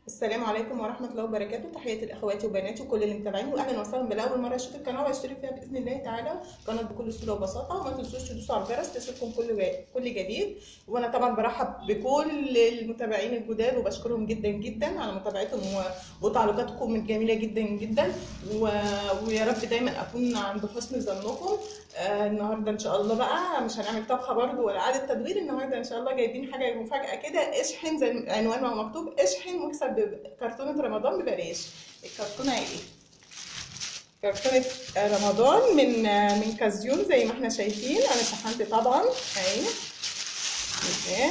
السلام عليكم ورحمة الله وبركاته تحياتي لأخواتي وبناتي وكل اللي متابعيني وأهلا وسهلا بالأول مرة يشوف القناة ويشترك فيها بإذن الله تعالى قناة بكل سهولة وبساطة وما تنسوش تدوسوا على الجرس تصلكم كل كل جديد وأنا طبعا برحب بكل المتابعين الجداد وبشكرهم جدا جدا على متابعتهم و- وتعليقاتكم الجميلة جدا جدا و... ويا رب دايما أكون عند حسن ظنكم آه النهارده ان شاء الله بقى مش هنعمل طبخه برضو ولا اعاده تدوير النهارده ان شاء الله جايبين حاجه مفاجاه كده اشحن زي العنوان ما هو مكتوب اشحن واكسب بكرتونه رمضان ببلاش الكرتونه ايه كرتونه رمضان من من كازيون زي ما احنا شايفين انا شحنت طبعا اهي اهي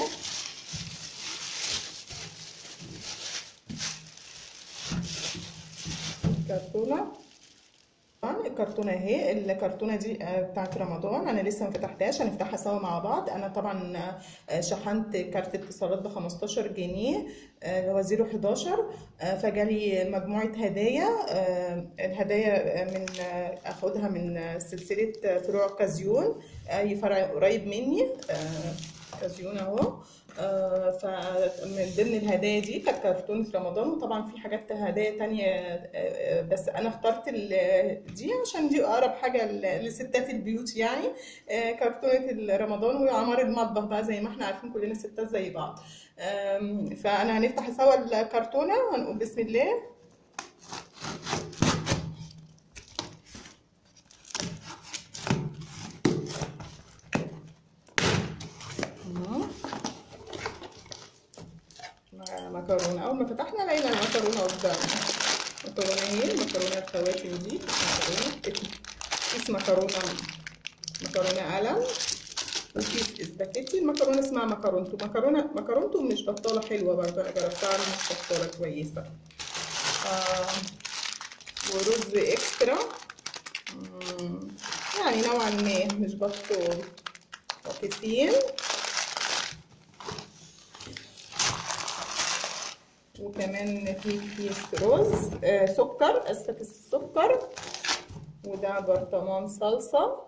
كرتونه طبعا الكرتونه اهي الكرتونه دي آه، بتاعت رمضان انا لسه ما فتحتهاش هنفتحها سوا مع بعض انا طبعا آه، شحنت كارت اتصالات ب 15 جنيه آه، اللي هو 011 آه، فجالي مجموعه هدايا آه، الهدايا من آه، اخدها من آه، سلسله آه، فروع كازيون اي فرع قريب مني آه، كازيون اهو آه، فمن ضمن الهدايا دي كانت كرتونة رمضان وطبعا في حاجات هدايا تانية آه، آه، بس أنا اخترت ال- دي عشان دي أقرب حاجة ل- لستات البيوت يعني آه، كرتونة رمضان وعمار المطبخ بقى زي ما احنا عارفين كلنا ستات زي بعض آم، فأنا هنفتح سوا الكرتونة وهنقول بسم الله مم. مع مكرونه اول ما فتحنا لقينا المكرونه قدامنا مكرونه اهي المكرونه الخواتم دي مكرونه كيس مكرونه مكرونه قلم وكيس اسباجيتي المكرونه اسمها مكرونتو مكرونه مكرونتو مش بطاله حلوه برضه انا جربتها مش بطاله كويسه آه ورز اكسترا مم، يعني نوعا ما مش بطال وكيسين وكمان في كيس رز آه سكر اسفه كيس السكر وده برطمان صلصه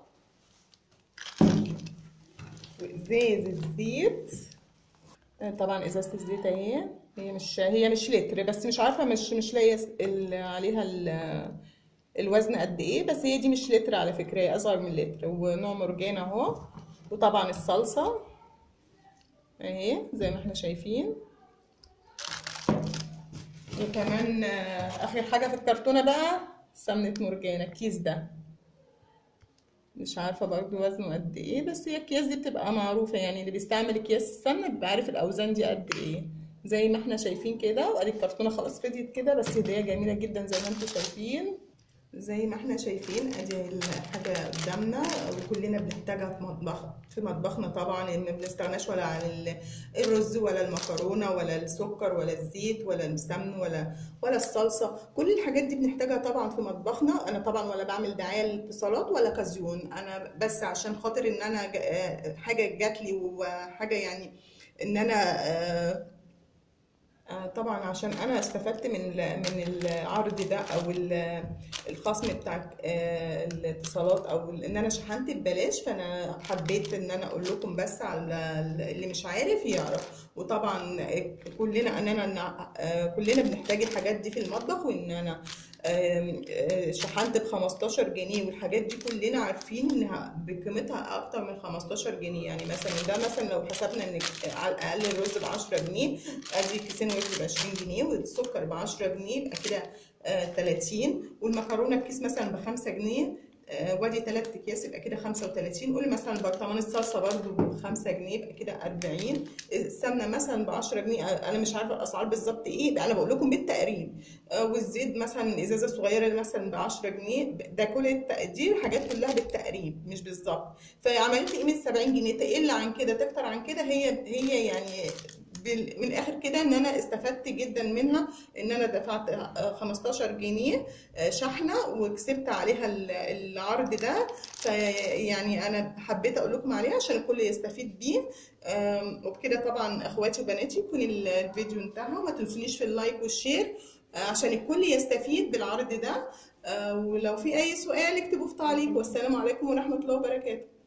وازاز الزيت آه طبعا ازازه الزيت اهي هي مش هي مش لتر بس مش عارفه مش مش لاقيه ال- عليها ال- الوزن قد ايه بس هي دي مش لتر على فكره هي اصغر من لتر ونوع مرجان اهو وطبعا الصلصه اهي زي ما احنا شايفين وكمان آه، اخر حاجه في الكرتونه بقى سمنه مرجان الكيس ده مش عارفه برضو وزنه قد ايه بس هي الاكياس دي بتبقى معروفه يعني اللي بيستعمل اكياس السمنه بيبقى عارف الاوزان دي قد ايه زي ما احنا شايفين كده وادي الكرتونه خلاص فضيت كده بس هديه جميله جدا زي ما انتم شايفين زي ما احنا شايفين ادي الحاجه قدامنا وكلنا بنحتاجها في مطبخ في مطبخنا طبعا ما بنستغناش ولا عن ال- الرز ولا المكرونه ولا السكر ولا الزيت ولا السمن ولا ولا الصلصه كل الحاجات دي بنحتاجها طبعا في مطبخنا انا طبعا ولا بعمل دعايه للاتصالات ولا كازيون انا بس عشان خاطر ان انا جا- حاجه جات لي وحاجه يعني ان انا آه، آه، طبعا عشان انا استفدت من ال- من العرض ده او ال- الخصم بتاع آه، الاتصالات او ال- ان انا شحنت ببلاش فانا حبيت ان انا اقول لكم بس على اللي مش عارف يعرف وطبعا كلنا اننا آه، كلنا بنحتاج الحاجات دي في المطبخ وان انا آم، آه، شحنت ب 15 جنيه والحاجات دي كلنا عارفين انها بقيمتها اكتر من 15 جنيه يعني مثلا ده مثلا لو حسبنا ان على الاقل الرز ب 10 جنيه ادي كيسين رز ب 20 جنيه والسكر ب 10 جنيه يبقى كده آه 30 والمكرونه الكيس مثلا ب 5 جنيه آه، وادي ثلاث اكياس يبقى كده 35 قولي مثلا برطمان الصلصه برضو ب 5 جنيه يبقى كده 40 السمنه مثلا ب 10 جنيه انا مش عارفه الاسعار بالظبط ايه يبقى انا بقول لكم بالتقريب آه، والزيت مثلا ازازه صغيره مثلا ب 10 جنيه ده كل الت- دي الحاجات كلها بالتقريب مش بالظبط فعملت قيمه 70 جنيه تقل عن كده تكتر عن كده هي هي يعني بال- من الاخر كده ان انا استفدت جدا منها ان انا دفعت آه، 15 جنيه آه، شحنه وكسبت عليها ال- العرض ده فيعني انا حبيت اقول لكم عليه عشان الكل يستفيد بيه آم، وبكده طبعا اخواتي وبناتي يكون ال- الفيديو انتهى وما تنسونيش في اللايك والشير آه، عشان الكل يستفيد بالعرض ده آه، ولو في اي سؤال اكتبوا في تعليق والسلام عليكم ورحمه الله وبركاته